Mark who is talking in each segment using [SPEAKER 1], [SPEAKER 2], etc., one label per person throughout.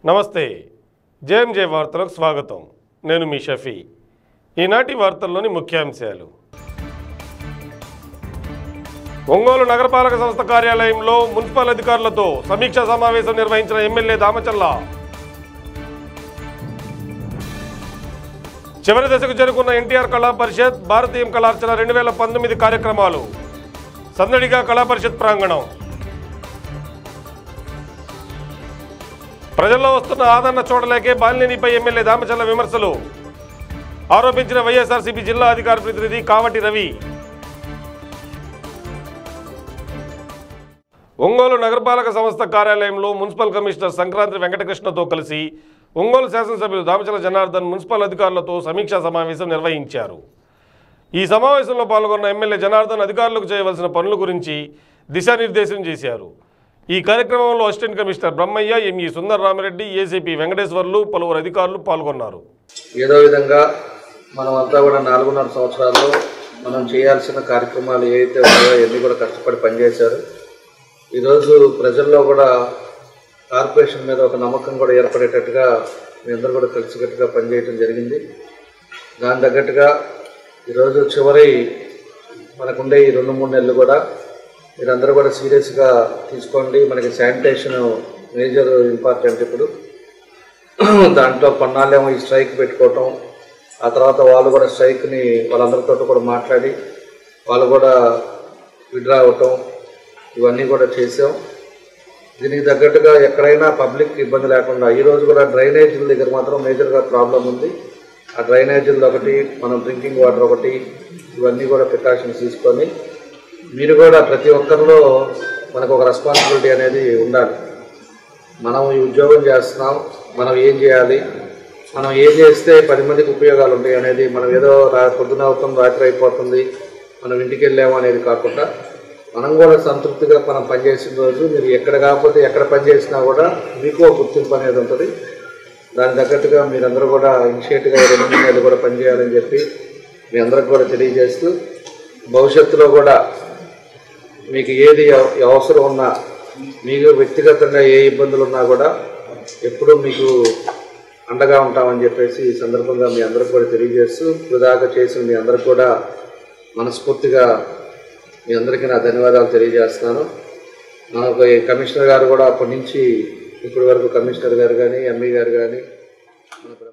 [SPEAKER 1] నమస్తే జేఎంజే వార్తలకు స్వాగతం నేను మీ షఫీ ఈనాటి వార్తల్లోని ముఖ్యాంశాలు ఒంగోలు నగరపాలక సంస్థ కార్యాలయంలో మున్సిపల్ అధికారులతో సమీక్షా సమావేశం నిర్వహించిన ఎమ్మెల్యే దామచల్ల చివరి దశకు చేరుకున్న ఎన్టీఆర్ కళా పరిషత్ భారతీయం కళార్చన రెండు వేల పంతొమ్మిది కార్యక్రమాలు సందడిగా కళా పరిషత్ ప్రాంగణం ప్రజల్లో వస్తున్న ఆదరణ చూడలేకే బాలినేనిపై ఎమ్మెల్యే దామచల్ల విమర్శలు ఆరోపించిన వైఎస్ఆర్సీపీ జిల్లా అధికార ప్రతినిధి కావటి రవి ఒంగోలు నగరపాలక సంస్థ కార్యాలయంలో మున్సిపల్ కమిషనర్ సంక్రాంతి వెంకటకృష్ణతో కలిసి ఒంగోలు శాసనసభ్యులు దామచల జనార్దన్ మున్సిపల్ అధికారులతో సమీక్షా సమావేశం నిర్వహించారు ఈ సమావేశంలో పాల్గొన్న ఎమ్మెల్యే జనార్దన్ అధికారులకు చేయవలసిన పనుల గురించి దిశానిర్దేశం చేశారు ఈ కార్యక్రమంలో assistant commissioner Brahmaiah ME Sundar Ramireddy ACP Venkateswarlu పలువురు అధికారులు పాల్గొన్నారు
[SPEAKER 2] ఏదో విధంగా మనం అంతా కూడా నాలుగున్నర సంవత్సరాల్లో మనం చేయాల్సిన కార్యక్రమాలు ఏవైతే ఉన్నాయో అవన్నీ కూడా కష్టపడి పనిచేశారు ఈరోజు ప్రజల్లో కూడా కార్పొరేషన్ మీద ఒక నమ్మకం కూడా ఏర్పడేటట్టుగా మీ అందరూ కూడా కలిసికట్టుగా పనిచేయడం జరిగింది దాని తగ్గట్టుగా ఈరోజు చివరి మనకుండే ఈ రెండు మూడు నెలలు కూడా మీరందరూ కూడా సీరియస్గా తీసుకోండి మనకి శానిటేషన్ మేజర్ ఇంపార్టెంట్ ఇప్పుడు దాంట్లో కొన్నాళ్ళేమో ఈ స్ట్రైక్ పెట్టుకోవటం ఆ తర్వాత వాళ్ళు కూడా స్ట్రైక్ని వాళ్ళందరితో కూడా మాట్లాడి వాళ్ళు కూడా విడ్రా అవటం ఇవన్నీ కూడా చేసాం దీనికి తగ్గట్టుగా ఎక్కడైనా పబ్లిక్ ఇబ్బంది లేకుండా ఈ రోజు కూడా డ్రైనేజీల దగ్గర మాత్రం మేజర్గా ప్రాబ్లం ఉంది ఆ డ్రైనేజీలు ఒకటి మనం డ్రింకింగ్ వాటర్ ఒకటి ఇవన్నీ కూడా ప్రికాషన్స్ తీసుకొని మీరు కూడా ప్రతి ఒక్కరిలో మనకు ఒక రెస్పాన్సిబిలిటీ అనేది ఉండాలి మనం ఈ ఉద్యోగం చేస్తున్నాం మనం ఏం చేయాలి మనం ఏం చేస్తే పది మందికి ఉపయోగాలు ఉంటాయి అనేది మనం ఏదో రా పొద్దున అవుతుంది రాత్రి అయిపోతుంది మనం ఇంటికి వెళ్ళాము అనేది కాకుండా మనం కూడా సంతృప్తిగా మనం పనిచేసిన రోజు మీరు ఎక్కడ కాకపోతే ఎక్కడ పని చేసినా కూడా మీకు ఒక గుర్తింపు అనేది ఉంటుంది దాని తగ్గట్టుగా మీరందరూ కూడా ఇనిషియేట్గా రెండు మూడు నెలలు కూడా పనిచేయాలని చెప్పి మీ అందరికి కూడా తెలియజేస్తూ భవిష్యత్తులో కూడా మీకు ఏది అవ- అవసరం ఉన్నా మీకు వ్యక్తిగతంగా ఏ ఇబ్బందులు ఉన్నా కూడా ఎప్పుడూ మీకు అండగా ఉంటామని చెప్పేసి ఈ సందర్భంగా మీ అందరికి కూడా తెలియజేస్తూ వృధాగా చేసిన మీ అందరికి కూడా మనస్ఫూర్తిగా మీ అందరికీ నా ధన్యవాదాలు తెలియజేస్తున్నాను మనకు ఈ కమిషనర్ గారు కూడా అప్పటి నుంచి ఇప్పటి వరకు కమిషనర్ గారు కానీ ఎంఈ గారు కానీ మన ప్ర-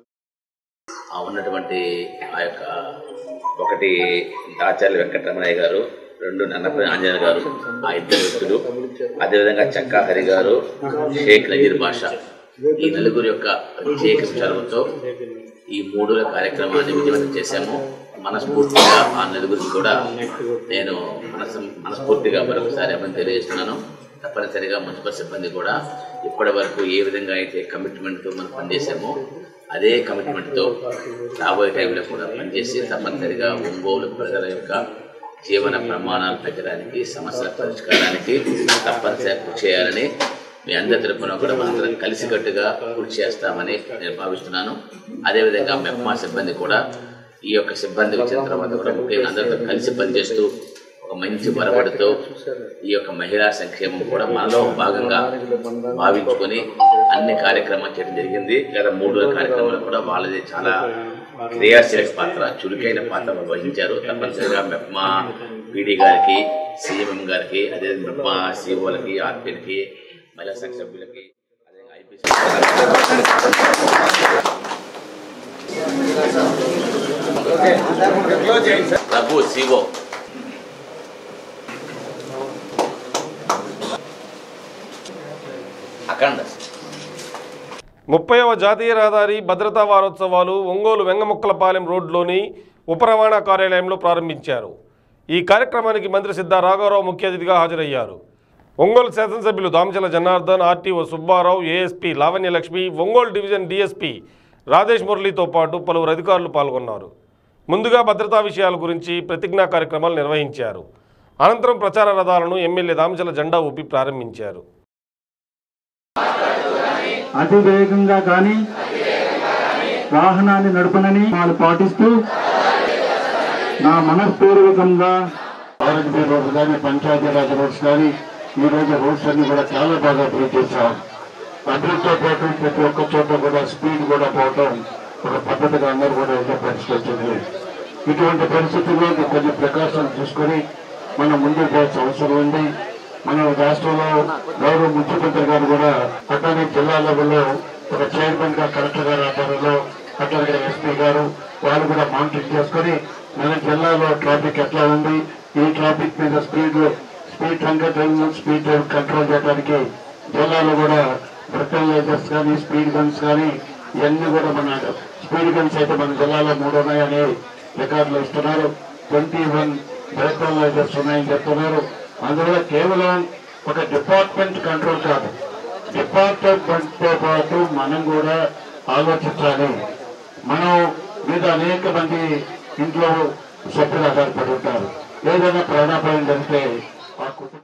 [SPEAKER 3] ఆ ఉన్నటువంటి ఆ యొక్క ఒకటి దాచార్య వెంకటరమణయ్య గారు రెండు నన్నపల్లి ఆంజనేయ గారు ఆ ఇద్దరు వ్యక్తులు అదేవిధంగా చక్కా హరి గారు షేక్ నజీర్ బాషా ఈ నలుగురు యొక్క ప్రత్యేక చొరవతో ఈ మూడుల కార్యక్రమాన్ని విజయవంతం చేశాము మనస్ఫూర్తిగా ఆ నలుగురికి కూడా నేను మనసు మనస్ఫూర్తిగా మరొకసారి అభినందన తెలియజేస్తున్నాను తప్పనిసరిగా మున్సిపల్ సిబ్బంది కూడా ఇప్పటి వరకు ఏ విధంగా అయితే కమిట్మెంట్తో మనం పనిచేసామో అదే కమిట్మెంట్తో రాబోయే టైంలో కూడా పనిచేసి తప్పనిసరిగా ఒంగోలు ప్రజల యొక్క జీవన ప్రమాణాలు పెంచడానికి సమస్యల పరిష్కారానికి తప్పనిసరిగా కృషి చేయాలని మీ అందరి తరపున కూడా మనందరం కలిసికట్టుగా కృషి చేస్తామని నేను భావిస్తున్నాను అదేవిధంగా మెప్మా సిబ్బంది కూడా ఈ యొక్క సిబ్బంది వచ్చిన తర్వాత కూడా ముఖ్యంగా అందరితో కలిసి పనిచేస్తూ ఒక మంచి బలపడుతూ ఈ యొక్క మహిళా సంక్షేమం కూడా మనలో భాగంగా భావించుకొని అన్ని కార్యక్రమాలు చేయడం జరిగింది గత మూడు రోజుల కార్యక్రమాలు కూడా వాళ్ళది చాలా క్రియాశీలక పాత్ర చురుకైన పాత్ర వహించారు తప్పనిసరిగా మెప్మా పీడీ గారికి సీఎంఎం గారికి అదే మెప్మా సీఓలకి ఆర్పీలకి మహిళా సంఘ సభ్యులకి అదేవిధంగా ఐపీసీ ప్రభు సిఓ అఖండ
[SPEAKER 1] ముప్పైవ జాతీయ రహదారి భద్రతా వారోత్సవాలు ఒంగోలు వెంగముక్కలపాలెం రోడ్లోని ఉప రవాణా కార్యాలయంలో ప్రారంభించారు ఈ కార్యక్రమానికి మంత్రి సిద్ధా రాఘవరావు ముఖ్య అతిథిగా హాజరయ్యారు ఒంగోలు శాసనసభ్యులు Damacharla Janardhan RTO Subbarao ASP Lavanyalakshmi Ongole division DSP Rajesh మురళితో పాటు పలువురు అధికారులు పాల్గొన్నారు ముందుగా భద్రతా విషయాల గురించి ప్రతిజ్ఞా కార్యక్రమాలు నిర్వహించారు అనంతరం ప్రచార రథాలను ఎమ్మెల్యే దామచల జెండా ఊపి ప్రారంభించారు
[SPEAKER 4] అతి వేగంగా కానీ వాహనాన్ని నడపనని వాళ్ళు పాటిస్తూ నా మనస్పూర్వకంగా ఆరోగ్య రోడ్స్ కానీ పంచాయతీరాజ్ రోడ్స్ కానీ ఈ రోజు రోడ్స్ అన్ని కూడా చాలా బాగా అభివృద్ధి చేశాం అభివృద్ధితో పాటు ప్రతి ఒక్క చోట కూడా స్పీడ్ కూడా పోవటం ఒక పద్ధతిగా అందరూ కూడా వెళ్ళే పరిస్థితి వచ్చింది ఇటువంటి పరిస్థితుల్లో కొన్ని ప్రికాషన్స్ తీసుకొని మనం ముందుకు పోవాల్సిన అవసరం ఉంది మన రాష్ట్రంలో గౌరవ ముఖ్యమంత్రి గారు కూడా అట్లానే జిల్లా లెవెల్లో ఒక చైర్మన్ గా కలెక్టర్ గారి ఆధ్వర్యంలో అట్లాగే ఎస్పీ గారు వాళ్ళు కూడా మానిటరింగ్ చేసుకొని మన జిల్లాలో ట్రాఫిక్ ఎట్లా ఉంది ఈ ట్రాఫిక్ మీద speed speed driving speed control చేయడానికి జిల్లాలో కూడా ఫర్టిలైజర్స్ కానీ స్పీడ్ గన్స్ కానీ ఇవన్నీ కూడా మన స్పీడ్ గన్స్ అయితే మన జిల్లాలో మూడు ఉన్నాయని రికార్డులు ఇస్తున్నారు ట్వంటీ వన్ ఫర్టిలైజర్స్ ఉన్నాయని చెప్తున్నారు అందువల్ల కేవలం ఒక డిపార్ట్మెంట్ కంట్రోల్ కాదు డిపార్ట్మెంట్ తో పాటు మనం కూడా ఆలోచించాలి మనం మీద అనేక మంది ఇంట్లో సభ్యులు ఆధారపడి ఉంటారు ఏదైనా ప్రాణాపాయం జరిగితే ఆ కుటుంబం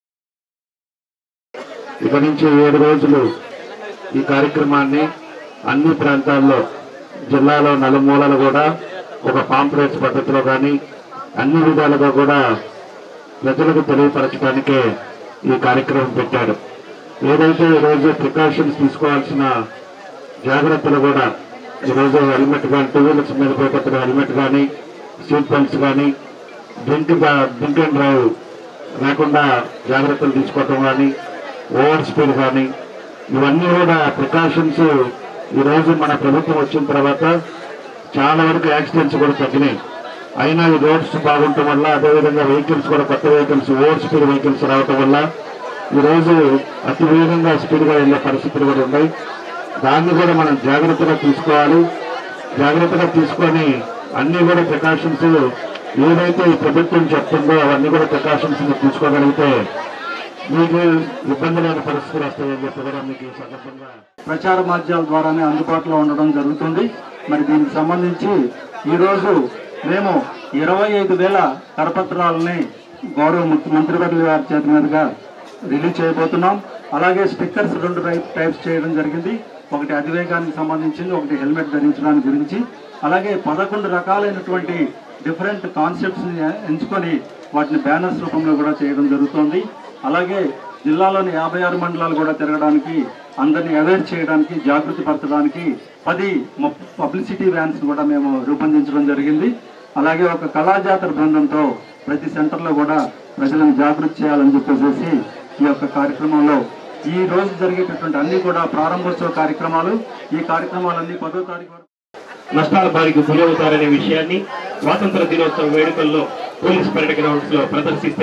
[SPEAKER 4] ఇక నుంచి ఏడు రోజులు ఈ కార్యక్రమాన్ని అన్ని ప్రాంతాల్లో జిల్లాలో నలుమూలలు కూడా ఒక పాంప్లెట్స్ పద్ధతిలో కానీ అన్ని విధాలుగా కూడా ప్రజలకు తెలియపరచడానికే ఈ కార్యక్రమం పెట్టాడు ఏదైతే ఈరోజు ప్రికాషన్స్ తీసుకోవాల్సిన జాగ్రత్తలు కూడా ఈరోజు హెల్మెట్ కానీ టూ వీలర్స్ మీద పోయేటప్పుడు హెల్మెట్ కానీ సీట్ బెల్ట్స్ కానీ డ్రింక్ డ్రింక్ అండ్ డ్రైవ్ లేకుండా జాగ్రత్తలు తీసుకోవటం కానీ ఓవర్ స్పీడ్ కానీ ఇవన్నీ కూడా ప్రికాషన్స్ ఈరోజు మన ప్రభుత్వం వచ్చిన తర్వాత చాలా వరకు యాక్సిడెంట్స్ కూడా తగ్గినాయి అయినా ఈ రోడ్స్ బాగుండటం వల్ల అదేవిధంగా వెహికల్స్ కూడా కొత్త వెహికల్స్ ఓవర్ స్పీడ్ వెహికల్స్ రావటం వల్ల ఈరోజు అతి వేగంగా స్పీడ్గా వెళ్ళే పరిస్థితులు కూడా ఉన్నాయి దాన్ని కూడా మనం జాగ్రత్తగా తీసుకోవాలి జాగ్రత్తగా తీసుకొని అన్ని కూడా ప్రికాషన్స్ ఏదైతే ఈ ప్రభుత్వం చెప్తుందో అవన్నీ కూడా ప్రికాషన్స్ తీసుకోగలిగితే మీకు ఇబ్బంది లేని పరిస్థితులు వస్తాయని చెప్పి కూడా మీకు ఈ సందర్భంగా ప్రచార మాధ్యమాల ద్వారానే అందుబాటులో ఉండడం జరుగుతుంది మరి దీనికి సంబంధించి ఈరోజు మేము ఇరవై ఐదు వేల కరపత్రాలని గౌరవ ముఖ్యమంత్రి వర్యుల గారి చేతి మీదుగా రిలీజ్ చేయబోతున్నాం అలాగే స్టిక్కర్స్ రెండు టైప్ టైప్స్ చేయడం జరిగింది ఒకటి అధివేగానికి సంబంధించింది ఒకటి హెల్మెట్ ధరించడానికి గురించి అలాగే పదకొండు రకాలైనటువంటి డిఫరెంట్ కాన్సెప్ట్స్ ని ఎంచుకొని వాటిని బ్యానర్స్ రూపంలో కూడా చేయడం జరుగుతోంది అలాగే జిల్లాలోని యాభై ఆరు మండలాలు కూడా తిరగడానికి అందరినీ అవేర్ చేయడానికి జాగృతి పరచడానికి పది పబ్లిసిటీ వ్యాన్స్ కూడా మేము రూపొందించడం జరిగింది అలాగే ఒక కళాజాతర బృందంతో ప్రతి సెంటర్లో కూడా ప్రజలను జాగృతి చేయాలని చెప్పేసి ఈ యొక్క కార్యక్రమంలో ఈ రోజు జరిగేటటువంటి అన్ని కూడా ప్రారంభోత్సవ కార్యక్రమాలు ఈ కార్యక్రమాలన్నీ పదో తారీఖు వరకు
[SPEAKER 5] నష్టాల బారికి గురవుతారనే విషయాన్ని స్వాతంత్ర దినోత్సవ వేడుకల్లో పోలీస్ పరేడ్ గ్రౌండ్స్ లో ప్రదర్శిస్తారు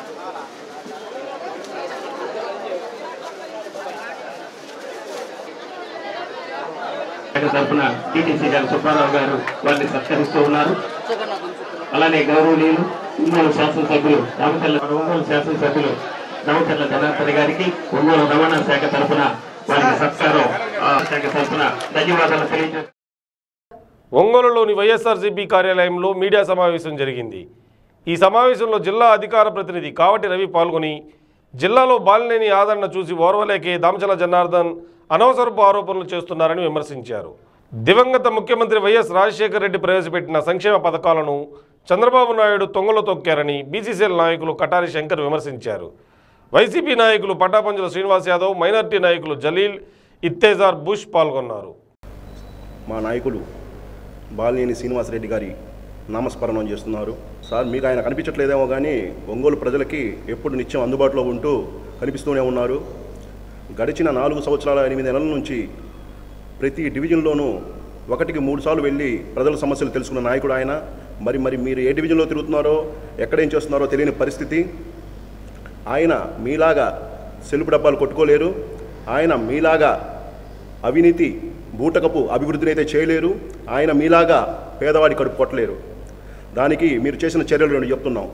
[SPEAKER 5] తరఫున టీటీసీ గారు సుబ్బారావు గారు వారిని సత్కరిస్తూ ఉన్నారు అలానే గౌరవనీయులు ఒంగోలు శాసనసభ్యులు రామచల్ల ఒంగోలు శాసనసభ్యులు రామచల్ల జనార్దన్ గారికి ఒంగోలు రవాణా శాఖ తరఫున వారికి సత్కారం ఆ శాఖ తరఫున ధన్యవాదాలు తెలియజేస్తారు
[SPEAKER 1] ఒంగోలులోని వైఎస్ఆర్సీపీ కార్యాలయంలో మీడియా సమావేశం జరిగింది ఈ సమావేశంలో జిల్లా అధికార ప్రతినిధి కావటి రవి పాల్గొని జిల్లాలో బాలినేని ఆదరణ చూసి ఓర్వలేకే దామచల జనార్దన్ అనవసరపు ఆరోపణలు చేస్తున్నారని విమర్శించారు దివంగత ముఖ్యమంత్రి వైఎస్ రాజశేఖర రెడ్డి ప్రవేశపెట్టిన సంక్షేమ పథకాలను చంద్రబాబు నాయుడు తొంగలో తొక్కారని బీసీసీఎల్ నాయకులు కటారి శంకర్ విమర్శించారు వైసీపీ నాయకులు పటాపంచుల శ్రీనివాస్ యాదవ్ మైనార్టీ నాయకులు జలీల్ ఇత్తేజార్ బుష్ పాల్గొన్నారు
[SPEAKER 6] మా నాయకులు బాలినేని శ్రీనివాసరెడ్డి గారి నామస్మరణం చేస్తున్నారు సార్ మీకు ఆయన కనిపించట్లేదేమో కానీ ఒంగోలు ప్రజలకి ఎప్పుడు నిత్యం అందుబాటులో ఉంటూ కనిపిస్తూనే ఉన్నారు గడిచిన నాలుగు సంవత్సరాల ఎనిమిది నెలల నుంచి ప్రతి డివిజన్లోనూ ఒకటికి మూడు సార్లు వెళ్ళి ప్రజల సమస్యలు తెలుసుకున్న నాయకుడు ఆయన మరి మరి మీరు ఏ డివిజన్లో తిరుగుతున్నారో ఎక్కడేం చేస్తున్నారో తెలియని పరిస్థితి ఆయన మీలాగా సెలుపు డబ్బాలు కొట్టుకోలేరు ఆయన మీలాగా అవినీతి బూటకపు అభివృద్ధిని అయితే చేయలేరు ఆయన మీలాగా పేదవాడి కడుపు కొట్టలేరు దానికి మీరు చేసిన చర్యలు రెండు చెప్తున్నాం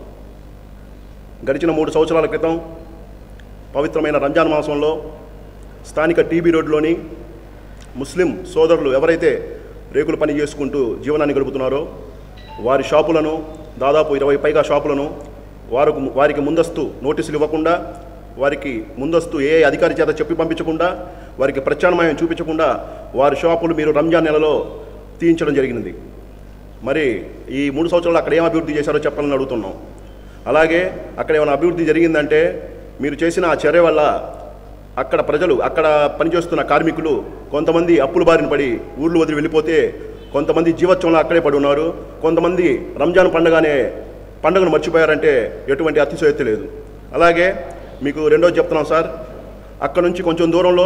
[SPEAKER 6] గడిచిన మూడు సంవత్సరాల క్రితం పవిత్రమైన రంజాన్ మాసంలో స్థానిక టీబీ రోడ్లోని ముస్లిం సోదరులు ఎవరైతే రేకులు పని చేసుకుంటూ జీవనాన్ని గడుపుతున్నారో వారి షాపులను దాదాపు ఇరవై పైగా షాపులను వారు వారికి ముందస్తు నోటీసులు ఇవ్వకుండా వారికి ముందస్తు ఏ అధికారి చేత చెప్పి పంపించకుండా వారికి ప్రత్యామ్నాయం చూపించకుండా వారి షాపులు మీరు రంజాన్ నెలలో తీయించడం జరిగినది మరి ఈ మూడు సంవత్సరాలు అక్కడ ఏం అభివృద్ధి చేశారో చెప్పాలని అడుగుతున్నాం అలాగే అక్కడ ఏమైనా అభివృద్ధి జరిగిందంటే మీరు చేసిన ఆ చర్య వల్ల అక్కడ ప్రజలు అక్కడ పనిచేస్తున్న కార్మికులు కొంతమంది అప్పుల బారిన పడి ఊళ్ళు వదిలి వెళ్ళిపోతే కొంతమంది జీవోత్సవంలో అక్కడే పడి ఉన్నారు కొంతమంది రంజాన్ పండుగనే పండుగను మర్చిపోయారంటే ఎటువంటి అతిశయోక్తి లేదు అలాగే మీకు రెండోది చెప్తున్నాం సార్ అక్కడ నుంచి కొంచెం దూరంలో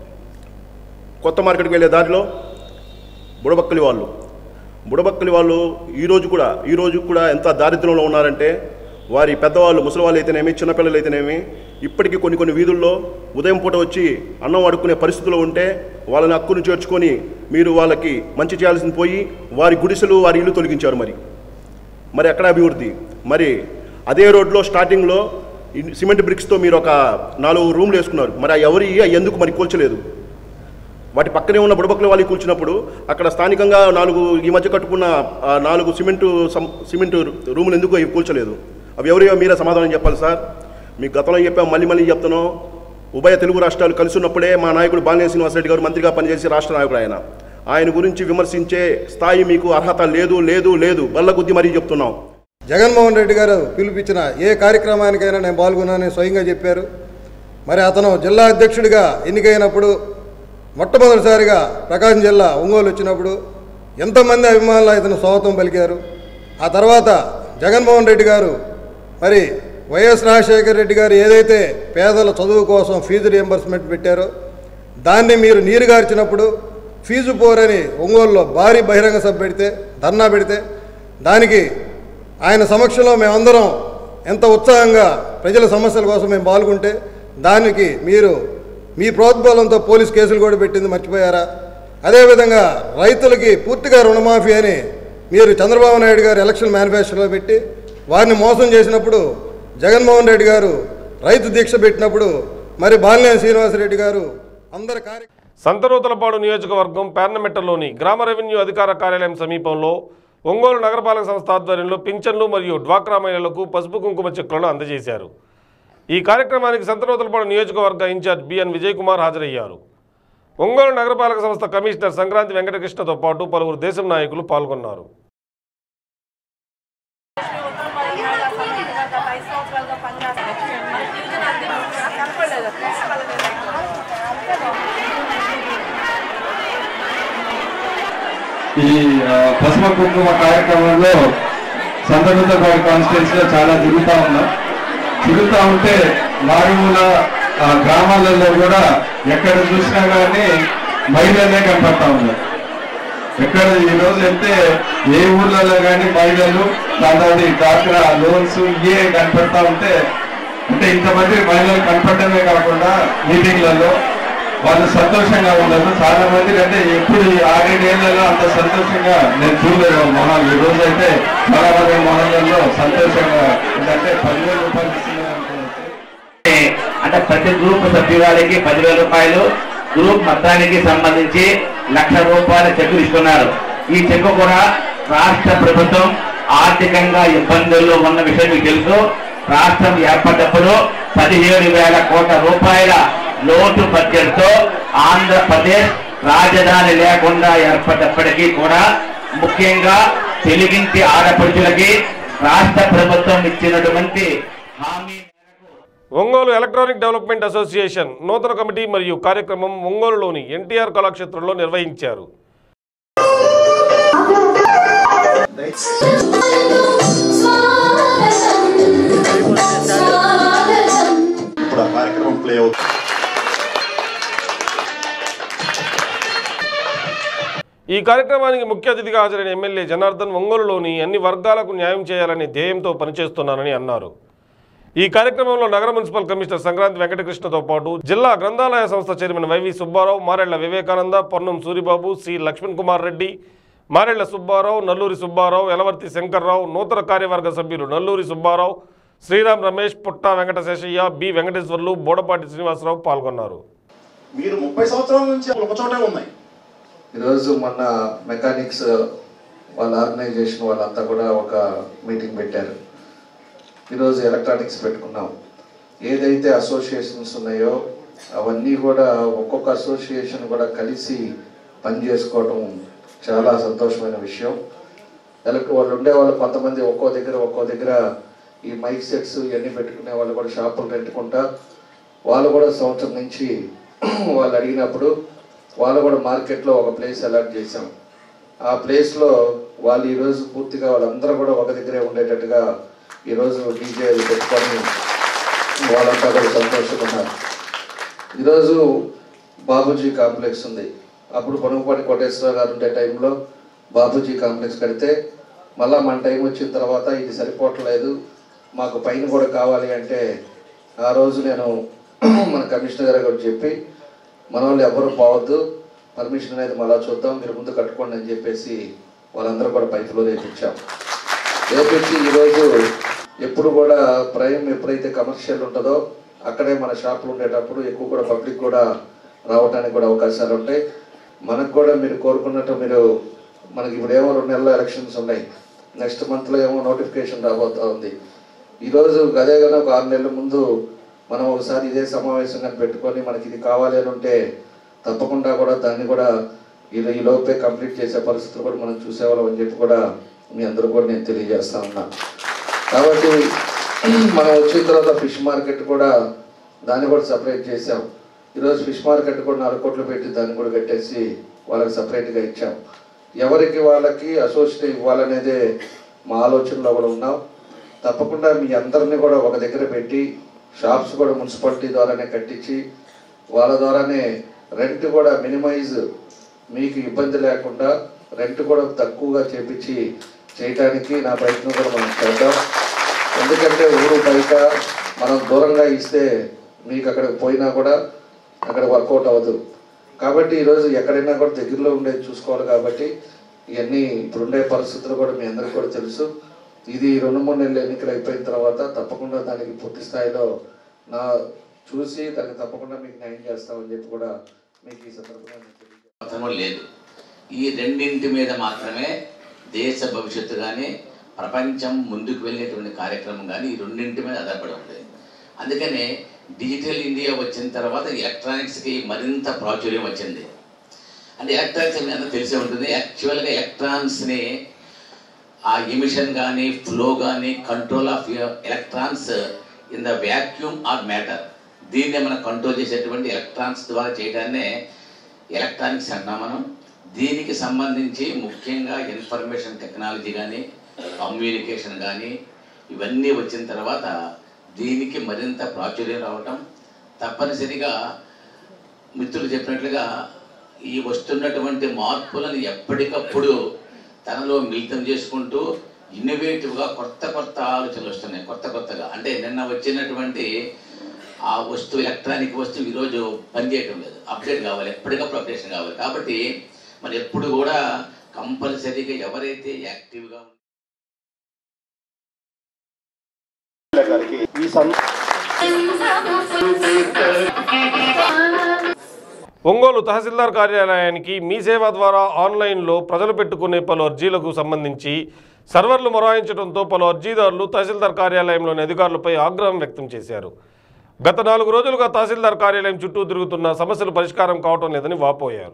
[SPEAKER 6] కొత్త మార్కెట్కి వెళ్ళే దారిలో బుడబక్కలి వాళ్ళు బుడబక్కలి వాళ్ళు ఈరోజు కూడా ఈరోజు కూడా ఎంత దారిద్ర్యంలో ఉన్నారంటే వారి పెద్దవాళ్ళు ముసలివాళ్ళు అయితేనేమి చిన్నపిల్లలు అయితేనేమి ఇప్పటికీ కొన్ని కొన్ని వీధుల్లో ఉదయం పూట వచ్చి అన్నం అడుక్కునే పరిస్థితిలో ఉంటే వాళ్ళని హక్కును చేర్చుకొని మీరు వాళ్ళకి మంచి చేయాల్సింది పోయి వారి గుడిసెలు వారి ఇల్లు తొలగించారు మరి మరి ఎక్కడ అభివృద్ధి మరి అదే రోడ్లో స్టార్టింగ్లో ఈ సిమెంట్ బ్రిక్స్తో మీరు ఒక నాలుగు రూమ్లు వేసుకున్నారు మరి ఆ ఎవరి అవి ఎందుకు మరి కూల్చలేదు వాటి పక్కనే ఉన్న బుడబక్కల వాళ్ళు కూల్చినప్పుడు అక్కడ స్థానికంగా నాలుగు ఈ మధ్య కట్టుకున్న ఆ నాలుగు సిమెంటు సం- సిమెంటు రూములు ఎందుకు అవి కూల్చలేదు అవి ఎవరియో మీరే సమాధానం చెప్పాలి సార్ మీకు గతంలో చెప్పాం మళ్ళీ మళ్ళీ చెప్తున్నాం ఉభయ తెలుగు రాష్ట్రాలు కలిసి ఉన్నప్పుడే మా నాయకుడు బాలినేని శ్రీనివాసరెడ్డి గారు మంత్రిగా పనిచేసి రాష్ట్ర నాయకుడు ఆయన ఆయన గురించి విమర్శించే స్థాయి మీకు అర్హత లేదు లేదు లేదు బల్ల గుద్ది మరీ చెప్తున్నాం
[SPEAKER 7] జగన్మోహన్ రెడ్డి గారు పిలిపించిన ఏ కార్యక్రమానికైనా నేను పాల్గొన్నానని స్వయంగా చెప్పారు మరి అతను జిల్లా అధ్యక్షుడిగా ఎన్నికైనప్పుడు మొట్టమొదటిసారిగా ప్రకాశం జిల్లా ఒంగోలు వచ్చినప్పుడు ఎంతమంది అభిమానులు ఇతను స్వాగతం పలికారు ఆ తర్వాత జగన్మోహన్ రెడ్డి గారు మరి వైఎస్ రాజశేఖర రెడ్డి గారు ఏదైతే పేదల చదువు కోసం ఫీజు రియంబర్స్మెంట్ పెట్టారో దాన్ని మీరు నీరుగార్చినప్పుడు ఫీజు పోరని ఒంగోలులో భారీ బహిరంగ సభ పెడితే ధర్నా పెడితే దానికి ఆయన సమక్షంలో మేమందరం ఎంత ఉత్సాహంగా ప్రజల సమస్యల కోసం మేము పాల్గొంటే దానికి మీరు మీ ప్రోద్బలంతో పోలీస్ కేసులు కూడా పెట్టింది మర్చిపోయారా అదేవిధంగా రైతులకి పూర్తిగా రుణమాఫీ అని మీరు చంద్రబాబు నాయుడు గారు ఎలక్షన్ మేనిఫెస్టోలో పెట్టి వారిని మోసం చేసినప్పుడు జగన్మోహన్ రెడ్డి గారు రైతు దీక్ష పెట్టినప్పుడు మరి బాలినేని శ్రీనివాసరెడ్డి గారు అందరి కార్య
[SPEAKER 1] సంతనూతలపాడు నియోజకవర్గం పేర్నమెట్టలోని గ్రామ రెవెన్యూ అధికార కార్యాలయం సమీపంలో ఒంగోలు నగరపాలక సంస్థ ఆధ్వర్యంలో పింఛన్లు మరియు డ్వాక్రా మహిళలకు పసుపు కుంకుమ చెక్కులను అందజేశారు ఈ కార్యక్రమానికి సంతనూతలపాడు నియోజకవర్గ ఇన్ఛార్జ్ బిఎన్ విజయ్ కుమార్ హాజరయ్యారు ఒంగోలు నగరపాలక సంస్థ కమిషనర్ సంక్రాంతి వెంకటకృష్ణతో పాటు పలువురు దేశం నాయకులు పాల్గొన్నారు
[SPEAKER 8] గత ఐదు సంవత్సరాలుగా పనిచేస్తాను మన డివిజన్ అద్దె కనపడలేదు ప్రిన్సిపల్
[SPEAKER 9] ఈ ఆ, పసుమ కుంకుమ కార్యక్రమంలో సంతకృతపాడు కాన్స్టిట్యూన్సీలో చాలా తిరుగుతా ఉన్నాం తిరుగుతా ఉంటే మారుమూల ఆ, గ్రామాలలో కూడా ఎక్కడ చూసినా కానీ మహిళలే కనపడతా ఉన్నారు ఎక్కడ ఈ రోజు వెళ్తే ఏ ఊర్లలో కానీ మహిళలు దాదాపు డాక్రా లోన్స్ ఇవే కనపడతా ఉంటే అంటే ఇంతమంది మహిళలు కనపడమే కాకుండా మీటింగ్లలో వాళ్ళు సంతోషంగా ఉన్నారు చాలా మంది అంటే ఎప్పుడు ఈ ఆరేడేళ్లలో అంత సంతోషంగా నేను చూడలేదు మొహాలు ఈ రోజు అయితే చాలా మంది మొహాలలో సంతోషంగా ఏంటంటే పదివేల రూపాయలు ఇస్తున్నారు అనుకోవచ్చు.
[SPEAKER 3] అంటే ప్రతి గ్రూప్ సభ్యురాలకి పదివేల రూపాయలు గ్రూప్ మొత్తానికి సంబంధించి లక్ష రూపాయల చెక్కు ఇస్తున్నారు ఈ చెక్కు కూడా రాష్ట్ర ప్రభుత్వం ఆర్థికంగా ఇబ్బందుల్లో ఉన్న విషయం మీకు తెలుసు రాష్ట్రం ఏర్పడ్డప్పుడు పదిహేడు వేల కోట్ల రూపాయల లోటు బడ్జెట్ తో ఆంధ్రప్రదేశ్ రాజధాని లేకుండా ఏర్పడ్డప్పటికీ కూడా ముఖ్యంగా తెలుగింటి ఆడపడుచులకి రాష్ట్ర ప్రభుత్వం ఇచ్చినటువంటి హామీ
[SPEAKER 1] ఒంగోలు ఎలక్ట్రానిక్ డెవలప్మెంట్ అసోసియేషన్ నూతన కమిటీ మరియు కార్యక్రమం ఒంగోలులోని ఎన్టీఆర్ కళాక్షేత్రంలో నిర్వహించారు
[SPEAKER 6] ఇప్పుడు ఆ కార్యక్రమం ప్లే అవుతుంది
[SPEAKER 1] ఈ కార్యక్రమానికి ముఖ్య అతిథిగా హాజరైన ఎమ్మెల్యే జనార్దన్ ఒంగోలులోని అన్ని వర్గాలకు న్యాయం చేయాలనే ధ్యేయంతో పనిచేస్తున్నానని అన్నారు ఈ కార్యక్రమంలో నగర మున్సిపల్ కమిషనర్ సంక్రాంతి వెంకటకృష్ణతో పాటు జిల్లా గ్రంథాలయ సంస్థ chairman YV Subbarao Marella Vivekananda Ponnam Suribabu C Lakshman Kumar Reddy Marella Subbarao Nalluri Subbarao Elavarthi Shankar Rao నూతన కార్యవర్గ సభ్యులు నల్లూరి సుబ్బారావు శ్రీరామ్ రమేష్ పుట్ట వెంకటశేషయ్య బి వెంకటేశ్వర్లు బోడపాటి శ్రీనివాసరావు పాల్గొన్నారు
[SPEAKER 6] మీరు ముప్పై సంవత్సరాల నుంచి ఒక చోటే ఉన్నాయి
[SPEAKER 2] ఈరోజు మొన్న మెకానిక్స్ వాళ్ళ ఆర్గనైజేషన్ వాళ్ళంతా కూడా ఒక మీటింగ్ పెట్టారు ఈరోజు ఎలక్ట్రానిక్స్ పెట్టుకున్నాం ఏదైతే అసోసియేషన్స్ ఉన్నాయో అవన్నీ కూడా ఒక్కొక్క అసోసియేషన్ కూడా కలిసి పని చేసుకోవడం చాలా సంతోషమైన విషయం ఎలక్ట్ వాళ్ళు ఉండే వాళ్ళు కొంతమంది ఒక్కో దగ్గర ఒక్కో దగ్గర ఈ మైక్ సెట్స్ ఇవన్నీ పెట్టుకునే వాళ్ళు కూడా షాపులు పెట్టుకుంటా వాళ్ళు కూడా సంవత్సరం నుంచి వాళ్ళు అడిగినప్పుడు వాళ్ళు కూడా మార్కెట్లో ఒక ప్లేస్ అలాట్ చేశాం ఆ ప్లేస్లో వాళ్ళు ఈరోజు పూర్తిగా వాళ్ళందరూ కూడా ఒక దగ్గరే ఉండేటట్టుగా ఈరోజు డీజేలు పెట్టుకొని వాళ్ళంతా కూడా సంతోషంగా ఉన్నారు ఈరోజు బాబుజీ కాంప్లెక్స్ ఉంది అప్పుడు పొనుగుపాటి కోటేశ్వర గారు ఉండే టైంలో బాబుజీ కాంప్లెక్స్ కడితే మళ్ళా మన టైం వచ్చిన తర్వాత ఇది సరిపోవట్లేదు మాకు పైన కూడా కావాలి అంటే ఆ రోజు నేను మన కమిషనర్ గారు కూడా చెప్పి మన వాళ్ళు ఎవరు పోవద్దు పర్మిషన్ అనేది మళ్ళా చూద్దాం మీరు ముందు కట్టుకోండి అని చెప్పేసి వాళ్ళందరూ కూడా పైపులో వేపించాం వేపించి ఈరోజు ఎప్పుడు కూడా ప్రైమ్ ఎప్పుడైతే కమర్షియల్ ఉంటుందో అక్కడే మన షాపులు ఉండేటప్పుడు ఎక్కువ కూడా పబ్లిక్ కూడా రావడానికి కూడా అవకాశాలు ఉంటాయి మనకు కూడా మీరు కోరుకున్నట్టు మీరు మనకి ఇప్పుడు ఏమో రెండు నెలల ఎలక్షన్స్ ఉన్నాయి నెక్స్ట్ మంత్లో ఏమో నోటిఫికేషన్ రాబోతా ఉంది ఈరోజు అదే కనుక ఒక ఆరు నెలల ముందు మనం ఒకసారి ఇదే సమావేశంగా పెట్టుకొని మనకి ఇది కావాలి అని ఉంటే తప్పకుండా కూడా దాన్ని కూడా ఈ ఈ లోపే కంప్లీట్ చేసే పరిస్థితులు కూడా మనం చూసేవాళ్ళం అని చెప్పి కూడా మీ అందరూ కూడా నేను తెలియజేస్తా ఉన్నా కాబట్టి మనం వచ్చిన తర్వాత ఫిష్ మార్కెట్ కూడా దాన్ని కూడా సపరేట్ చేసాం ఈరోజు ఫిష్ మార్కెట్ కూడా నాలుగు కోట్లు పెట్టి దాన్ని కూడా కట్టేసి వాళ్ళకి సపరేట్గా ఇచ్చాం ఎవరికి వాళ్ళకి అసోసియేట్ ఇవ్వాలనేదే మా ఆలోచనలో కూడా ఉన్నాం తప్పకుండా మీ అందరినీ కూడా ఒక దగ్గర పెట్టి షాప్స్ కూడా మున్సిపాలిటీ ద్వారానే కట్టించి వాళ్ళ ద్వారానే రెంట్ కూడా మినిమైజ్ మీకు ఇబ్బంది లేకుండా రెంట్ కూడా తక్కువగా చేపించి చేయటానికి నా ప్రయత్నం కూడా మనం చేద్దాం ఎందుకంటే ఊరు బయట మనం దూరంగా ఇస్తే మీకు అక్కడికి పోయినా కూడా అక్కడ వర్కౌట్ అవ్వదు కాబట్టి ఈరోజు ఎక్కడైనా కూడా దగ్గరలో ఉండేది చూసుకోవాలి కాబట్టి ఇవన్నీ ఇప్పుడుండే పరిస్థితులు కూడా మీ అందరికీ కూడా తెలుసు ఇది రెండు మూడు నెలలు ఎన్నికలు అయిపోయిన తర్వాత తప్పకుండా దానికి పూర్తి స్థాయిలో నా చూసి దానికి తప్పకుండా మీకు న్యాయం చేస్తామని చెప్పి కూడా మీకు ఈ సందర్భంగా నేను తెలియజేస్తాను.
[SPEAKER 3] అవసరం లేదు ఈ రెండింటి మీద మాత్రమే దేశ భవిష్యత్తు కానీ ప్రపంచం ముందుకు వెళ్ళేటువంటి కార్యక్రమం కానీ ఈ రెండింటి మీద ఆధారపడి ఉంది అందుకనే డిజిటల్ ఇండియా వచ్చిన తర్వాత ఎలక్ట్రానిక్స్కి మరింత ప్రాచుర్యం వచ్చింది అంటే ఎలక్ట్రానిక్స్ మీ అందరూ తెలిసే ఉంటుంది యాక్చువల్గా ఎలక్ట్రాన్స్ని ఆ ఎమిషన్ కానీ ఫ్లో కానీ control of electrons in the vacuum or matter దీన్నే మనం కంట్రోల్ చేసేటువంటి ఎలక్ట్రాన్స్ ద్వారా చేయడాన్నే ఎలక్ట్రానిక్స్ అంటున్నాం మనం దీనికి సంబంధించి ముఖ్యంగా ఇన్ఫర్మేషన్ టెక్నాలజీ కానీ కమ్యూనికేషన్ కానీ ఇవన్నీ వచ్చిన తర్వాత దీనికి మరింత ప్రాచుర్యం రావటం తప్పనిసరిగా మిత్రులు చెప్పినట్లుగా ఈ వస్తున్నటువంటి మార్పులను ఎప్పటికప్పుడు తనలో మిళితం చేసుకుంటూ ఇన్నోవేటివ్గా కొత్త కొత్త ఆలోచనలు వస్తున్నాయి కొత్త కొత్తగా అంటే నిన్న వచ్చినటువంటి ఆ వస్తువు ఎలక్ట్రానిక్ వస్తువు ఈరోజు పనిచేయటం లేదు అప్డేట్ కావాలి ఎప్పటికప్పుడు అప్డేషన్ కావాలి కాబట్టి మరి ఎప్పుడు కూడా కంపల్సరీగా ఎవరైతే యాక్టివ్గా
[SPEAKER 1] ఒంగోలు తహసీల్దార్ కార్యాలయానికి మీ సేవ ద్వారా ఆన్లైన్లో ప్రజలు పెట్టుకునే పలు అర్జీలకు సంబంధించి సర్వర్లు మొరాయించడంతో పలు అర్జీదారులు తహసీల్దార్ కార్యాలయంలోని అధికారులపై ఆగ్రహం వ్యక్తం చేశారు గత నాలుగు రోజులుగా తహసీల్దార్ కార్యాలయం చుట్టూ తిరుగుతున్న సమస్యలు పరిష్కారం కావటం లేదని వాపోయారు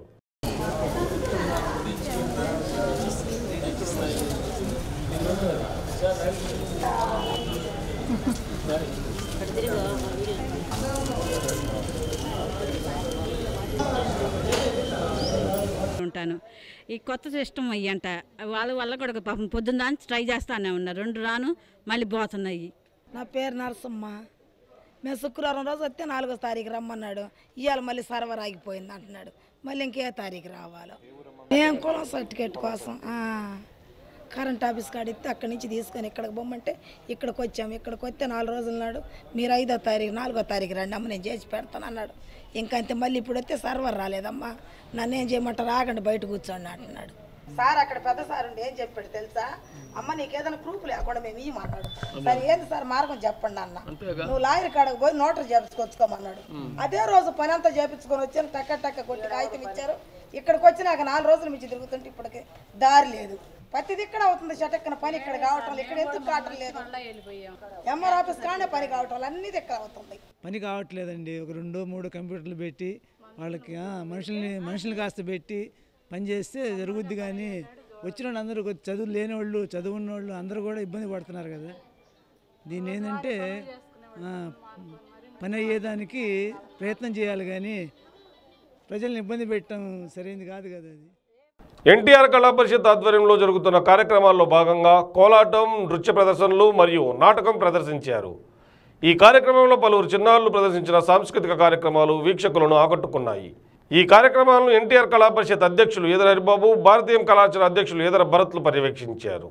[SPEAKER 10] ఉంటాను ఈ కొత్త సిస్టమ్ అయ్యంట వాళ్ళ వల్ల కూడా పాపం పొద్దున్న దాన్ని ట్రై చేస్తానే ఉన్నారు రెండు రాను మళ్ళీ పోతున్నాయి
[SPEAKER 8] నా పేరు నరసమ్మ మేము శుక్రవారం రోజు వస్తే నాలుగో తారీఖు రమ్మన్నాడు ఇవాళ మళ్ళీ సర్వర్ ఆగిపోయింది అంటున్నాడు మళ్ళీ ఇంకే తారీఖు రావాలో మేము కులం సర్టిఫికేట్ కోసం ఆ, కరెంట్ ఆఫీస్ కాడ ఇస్తే అక్కడి నుంచి తీసుకొని ఇక్కడికి పొమ్మంటే ఇక్కడికి వచ్చాము ఇక్కడికి వస్తే నాలుగు రోజుల నాడు మీరు ఐదో తారీఖు నాలుగో తారీఖు రండి అమ్మ నేను చేసి పెడతాను అన్నాడు ఇంకా అంతే మళ్ళీ ఇప్పుడు వస్తే సర్వర్ రాలేదమ్మా నన్ను ఏం చేయమంటారు ఆగండి బయట కూర్చోండి అంటున్నాడు సార్ అక్కడ పెద్ద సార్ ఉండి ఏం చెప్పాడు తెలుసా అమ్మ నీకు ఏదైనా ప్రూఫ్ లేకుండా మేము ఇవ్వమన్నాడు సరే ఏంది సార్ మార్గం చెప్పండి అన్న నువ్వు లాయర్ కాడకు పోయి నోటరీ చేపించుకొచ్చుకోమన్నాడు అదే రోజు పని అంతా చేపించుకొని వచ్చాను టక్క టక్క కొట్టి కాగితం ఇచ్చారు ఇక్కడికి వచ్చి నాకు నాలుగు రోజుల నుంచి తిరుగుతుంటే ఇప్పటికి దారి లేదు ప్రతిది ఇక్కడ అవుతుంది చటక్కన పని ఇక్కడ కావటం లేదు. ఇక్కడ ఎందుకు కావటం లేదు ఎంఆర్ ఆఫీస్ కానే పని కావటం లేదు. అన్ని ఇక్కడ అవుతుంది
[SPEAKER 11] పని కావట్లేదండి ఒక రెండు మూడు కంప్యూటర్లు పెట్టి వాళ్ళకి ఆ, మనుషుల్ని మనుషుల్ని కాస్త పెట్టి పని చేస్తే జరుగుద్ది కానీ వచ్చిన వాళ్ళు అందరూ కొద్ది చదువు లేని వాళ్ళు చదువున్న వాళ్ళు అందరూ కూడా ఇబ్బంది పడుతున్నారు కదా దీన్ని ఏంటంటే ఆ, పని అయ్యేదానికి ప్రయత్నం చేయాలి కానీ ప్రజల్ని ఇబ్బంది పెట్టడం సరైనది కాదు కదా అది
[SPEAKER 1] ఎన్టీఆర్ కళా పరిషత్ ఆధ్వర్యంలో జరుగుతున్న కార్యక్రమాల్లో భాగంగా కోలాటం నృత్య ప్రదర్శనలు మరియు నాటకం ప్రదర్శించారు ఈ కార్యక్రమంలో పలువురు చిన్నారులు ప్రదర్శించిన సాంస్కృతిక కార్యక్రమాలు వీక్షకులను ఆకట్టుకున్నాయి ఈ కార్యక్రమాలను ఎన్టీఆర్ కళా పరిషత్ అధ్యక్షులు ఈదర హరిబాబు భారతీయ కళాశాల అధ్యక్షులు ఈదర భరత్లు పర్యవేక్షించారు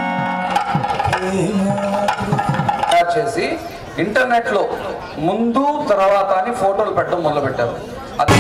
[SPEAKER 12] తయారు చేసి ఇంటర్నెట్లో ముందు తర్వాత అని ఫోటోలు పెట్టడం మొదలుపెట్టారు అది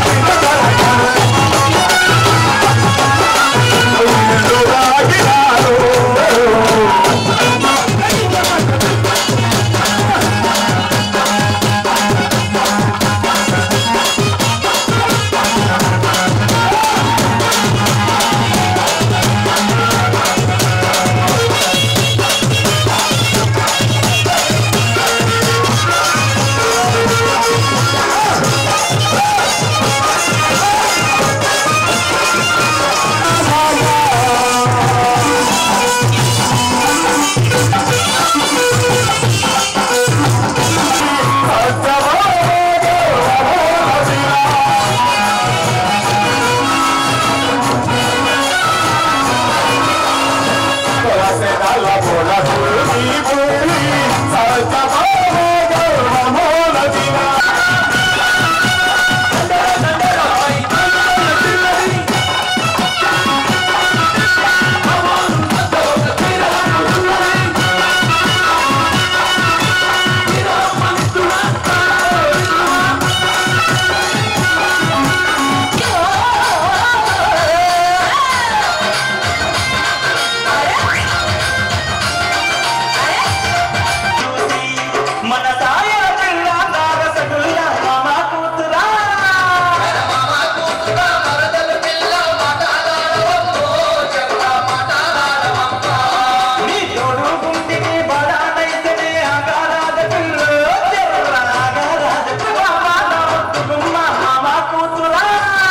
[SPEAKER 13] మన సాయ జిల్లా దారసగుల్లా మామ కూతురా మామ కూతురా మరదలు పిల్ల మాటాడాడవమ్మో చెల్ల మాటాడాడవమ్మ నీ తోడు గుండికి బడానైతేనే ఆగారాద పిల్ల చెల్ల ఆగారాద మామ నా ముద్దుగుమ్మ మామ కూతురా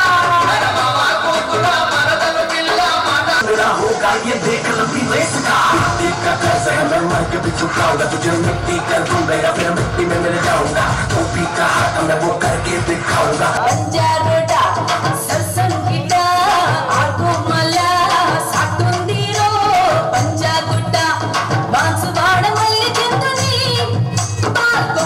[SPEAKER 13] మామ కూతురా మరదలు పిల్ల మాటాడాడవమ్మ होगा ये देख लंबी रेस का मिट्टी का कैसे है मैं मर के भी चुकाऊंगा तुझे मिट्टी कर दूंगा या फिर मिट्टी में मिल जाऊंगा वो भी कहा था मैं वो करके दिखाऊंगा
[SPEAKER 14] పంజారోడా సర్సంగిట ఆకుమల సాటుందిరో పంజాగుట్ట బాన్సువాడ మల్లి చింతని పార్కు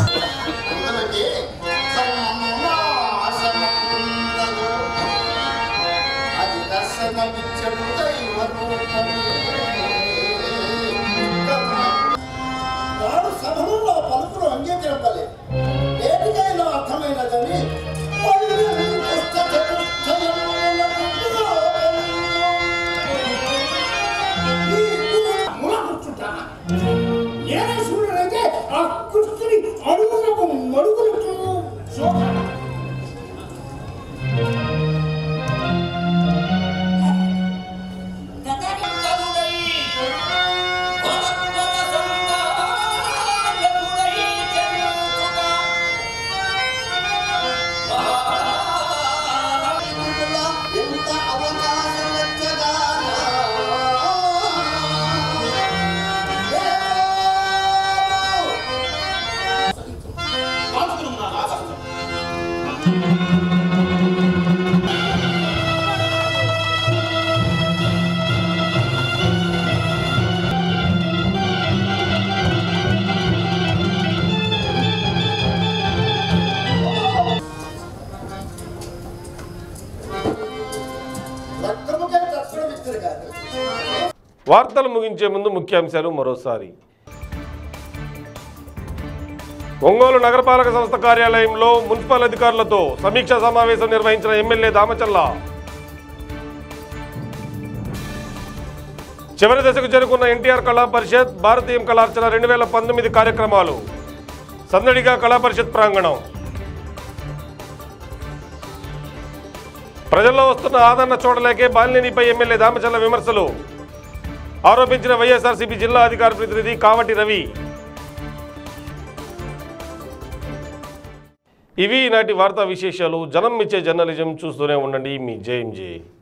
[SPEAKER 15] వాడు సభలో పలుకులు అంగీకరింపలేదు ఏటికైనా అర్థమైనదని నేనే చూడనైతే ఆ కృష్ణుని అడుగులకు మడుగులకు శోభ ఎంత అవకాశం వచ్చగానా రక్తముకే దర్శనం ఇస్తారు కాదు
[SPEAKER 1] వార్తలు ముగించే ముందు ముఖ్యాంశాలు మరోసారి ఒంగోలు నగరపాలక సంస్థ కార్యాలయంలో మున్సిపల్ అధికారులతో సమీక్షా సమావేశం నిర్వహించిన ఎమ్మెల్యే దామచల్ల చివరి దశకు చేరుకున్న ఎన్టీఆర్ కళా పరిషత్ భారతీయం కళార్చన రెండు వేల పంతొమ్మిది కార్యక్రమాలు సందడిగా కళా పరిషత్ ప్రాంగణం ప్రజల్లో వస్తున్న ఆదరణ చూడలేకే బాలినేనిపై ఎమ్మెల్యే దామచల్ల విమర్శలు ఆరోపించిన వైఎస్ఆర్సీపీ జిల్లా అధికార ప్రతినిధి కావటి రవి ఇవి ఈనాటి వార్తా విశేషాలు జనం ఇచ్చే జర్నలిజం చూస్తూనే ఉండండి మీ జేఎంజే